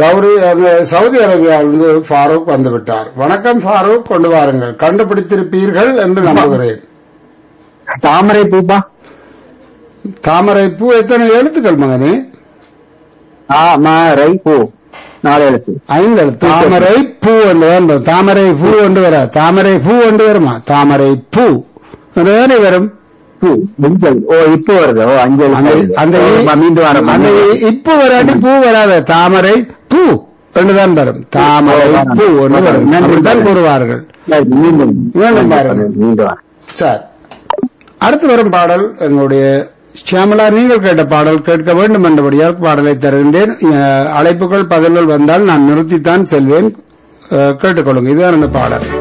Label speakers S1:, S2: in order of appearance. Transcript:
S1: கௌரி அந்த சவுதி அரேபியாவிலிருந்து ஃபாரூக் வந்து விட்டார் வணக்கம் ஃபாரூக் கொண்டு வாருங்கள் கண்டுபிடித்திருப்பீர்கள் என்று நம்புகிறேன்
S2: தாமரை பூப்பா
S1: தாமரை பூ எத்தனை எழுத்துக்கள் மகனே
S2: தாமரை பூ நாலு எழுத்து
S1: ஐந்து தாமரை பூ என்று வேண்டும் தாமரை பூ என்று வர தாமரை பூ என்று வருமா தாமரை பூ என்றுதானே வரும்
S2: பூ அஞ்சல் ஓ இப்போ வருது ஓ அஞ்சல்
S1: அந்த அந்த
S2: மீண்டு வர
S1: அந்த இப்போ வராட்டி பூ வராத தாமரை பூ என்றுதான் வரும் தாமரை பூ என்று வரும் நன்றிதான் கூறுவார்கள்
S2: மீண்டும்
S1: மீண்டும் பாருங்க.
S2: மீண்டும் வர
S1: சார் அடுத்து வரும் பாடல் எங்களுடைய ஷியாமலா நீங்கள் கேட்ட பாடல் கேட்க வேண்டும் என்றபடியால் பாடலை தருகின்றேன் அஹ், அழைப்புகள் பதில்கள் வந்தால் நான் நிறுத்தித்தான் செல்வேன் அஹ், கேட்டுக்கொள்ளுங்க இதுதான் அந்த பாடல்